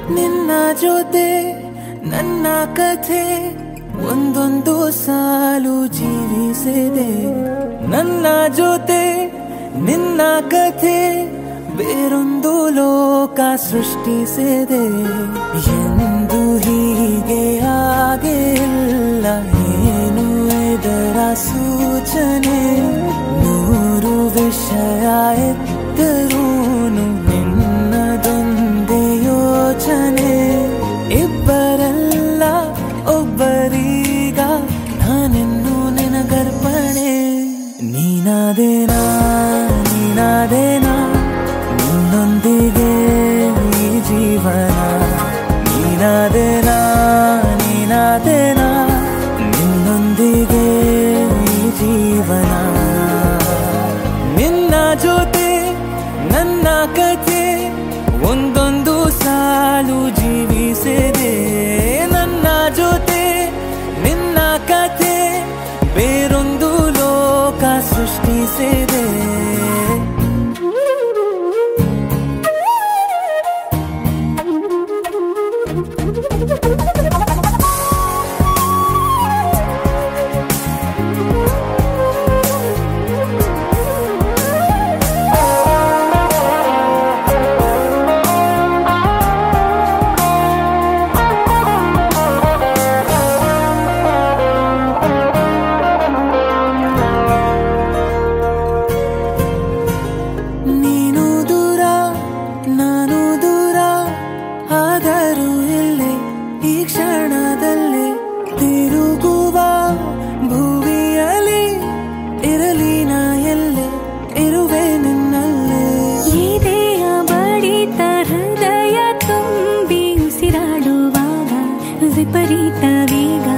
ನಿನ್ನ ಜೊತೆ ನನ್ನ ಕಥೆ ಒಂದೊಂದು ಸಾಲು ಜೀವಿಸಿದೆ ನನ್ನ ಜೊತೆ ನಿನ್ನ ಕಥೆ ಬೇರೊಂದು ಲೋಕ ಸೃಷ್ಟಿಸಿದೆ ಎಂದು ಹೀಗೆ ಆಗಿಲ್ಲ ಏನು ಇದರ ಸೂಚನೆ ನೂರು ವಿಷಯ ಎತ್ತರೂನು ನಿನ್ನದೊಂದೇ ಯೋಚನೆ ಇಬ್ಬರಲ್ಲ ಒಬ್ಬರೀಗ ನಾನೆನ್ನು ನಿನಗರ್ಪಣೆ ನೀನಾದೇನಾ ನೀನಾದೇನಾ ನಿನ್ನೊಂದಿಗೆ ಈ ಜೀವನ ನೀನಾದೇನಾ ನೀನಾದೇನಾ ನಿನ್ನೊಂದಿಗೆ ಈ ಜೀವನ ನಿನ್ನ ಜೊತೆ ನನ್ನ ಕಥೆ ಒಂದೊಂದು ಸಾಲು ಜೀವಿಸಿದೆ ನನ್ನ ಜೊತೆ ನಿನ್ನ ಕಥೆ ಬೇರೊಂದು ಲೋಕ ಸೃಷ್ಟಿಸಿದೆ ನೀನು ದೂರ ನಾನು ದೂರ ಆದರೂ ಇಲ್ಲೇ ಈ ಕ್ಷಣದಲ್ಲಿ ತಿರುಗುವ ಭುವಿಯಲ್ಲಿ ಇರಲಿ ನಾ ಎಲ್ಲೆ ಇರುವೆ ನಿನ್ನಲ್ಲೇ ಎದೆಯ ಬಡಿತ ಹೃದಯ ತುಂಬಿ ಉಸಿರಾಡುವಾಗ ವಿಪರೀತ ವೇಗ